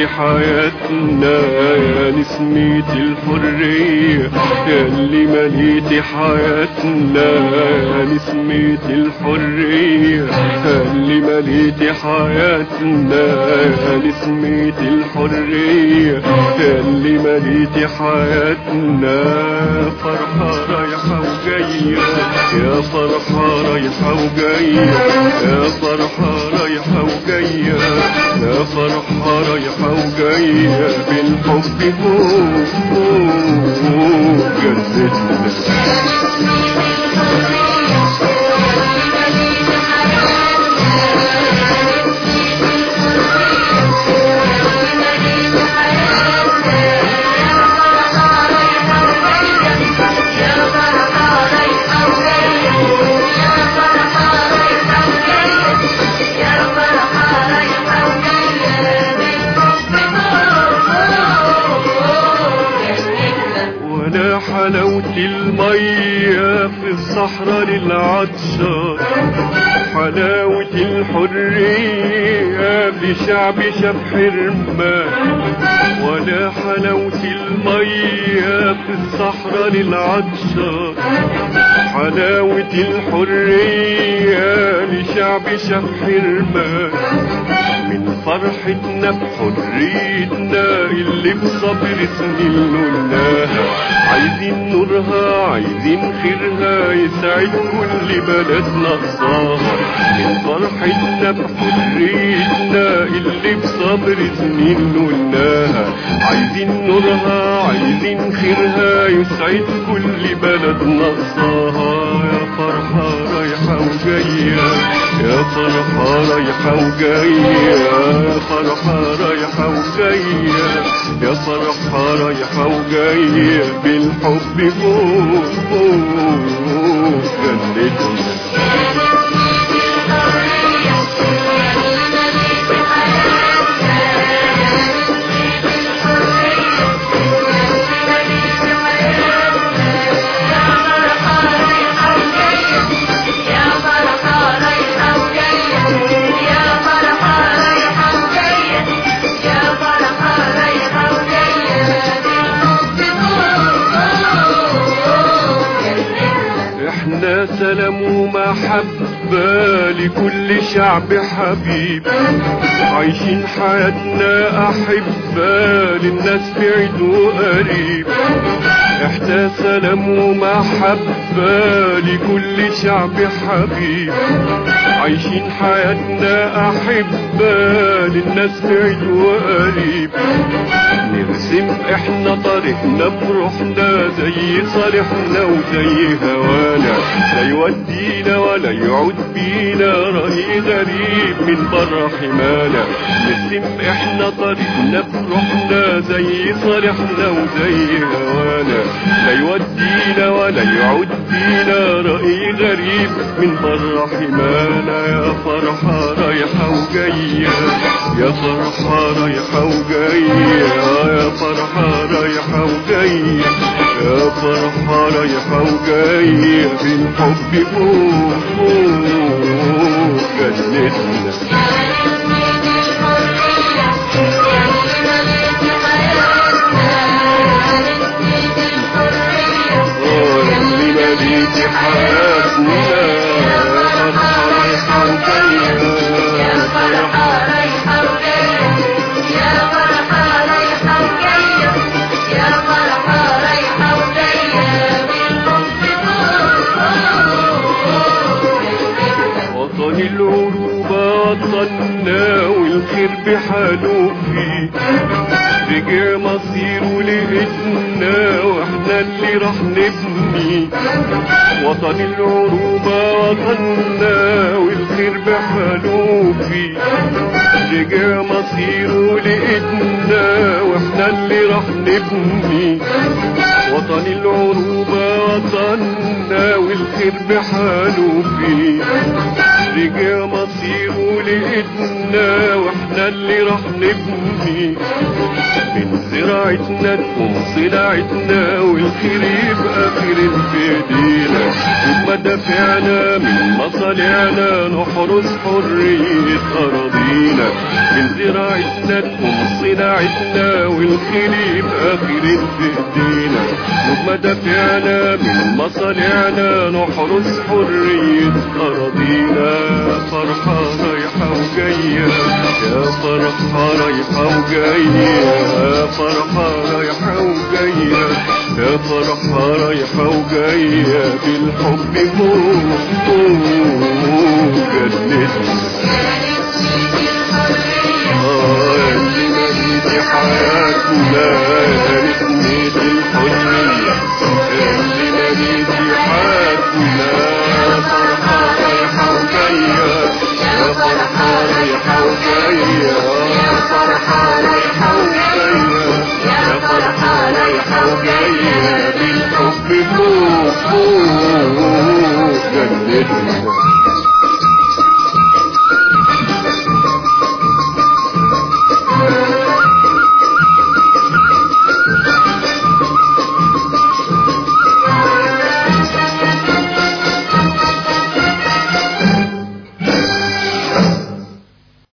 حياتنا يا نسمة الحرية يا اللي مليتي حياتنا يا نسمة الحرية يا اللي مليتي حياتنا يا نسمة الحرية يا اللي مليتي حياتنا فرحة رايحة وجاية يا فرحة رايحة وجاية يا فرحة رايحة وجاية يا فرحة رايحة وجاية بالحب فوق فوق جنتنا ولا حلاوة المية في الصحراء للعطشان حلاوة الحرية في شعب شاف حرمان ولا حلاوة المية في الصحراء للعطشان حلاوة الحرية لشعب شاف حرمان من فرحتنا بحريتنا اللي بصبر سنين نولناها عايزين نورها عايزين خيرها يسعد كل بلد نقصاها من فرحتنا بحريتنا اللي بصبر سنين نولناها عايزين نورها عايزين خيرها يسعد كل بلد نقصاها يا فرحة رايحة وجاية يا فرحة رايحة وجاية يا فرحة رايحة وجاية يا فرحة رايحة وجاية بالحب فوق فوق جنتنا احنا سلام ومحبة لكل شعب حبيب عايشين حياتنا أحبة للناس بعيد وقريب احنا سلام ومحبة لكل شعب حبيب عايشين حياتنا أحبة للناس بعيد وقريب نرسم احنا طريقنا بروحنا زي صالحنا وزي هوانا لا يودينا ولا يعود بينا رأي غريب من بره حمانا نرسم احنا طريقنا بروحنا زي صالحنا وزي هوانا لا يودينا ولا يعود بينا رأي غريب من بره حمانا يا فرحة رايحة وجاية يا فرحة رايحة وجاية يا فرحة رايحة وجاية يا فرحة رايحة وجاية بالحب فوق فوق جنتنا اللي مليتي حياتنا فرحة رايحة وجاية فرحة وطن العروبة وطننا والخير بحاله فيه رجع مصيره لإيدنا واحنا اللي راح نبني وطن العروبة وطننا والخير بحاله فيه رجع مصيره لإيدنا واحنا اللي راح نبني وطن العروبة وطننا والخير بحاله فيه رجع مصيره لإيدنا واحنا اللي راح نبني من زراعتنا تقوم صناعتنا والخير يبقى خير في ايدينا وبمدافعنا من مصانعنا نحرس حرية أراضينا من زراعتنا تقوم صناعتنا والخير يبقى خير في ايدينا وبمدافعنا من مصانعنا نحرس حرية أراضينا فرحة رايحة وجاية يا فرحة رايحة وجاية يا فرحة رايحة وجاية يا فرحة رايحة وجاية بالحب فوق فوق جنتنا آه اللي مديت حياتنا يا ريتنا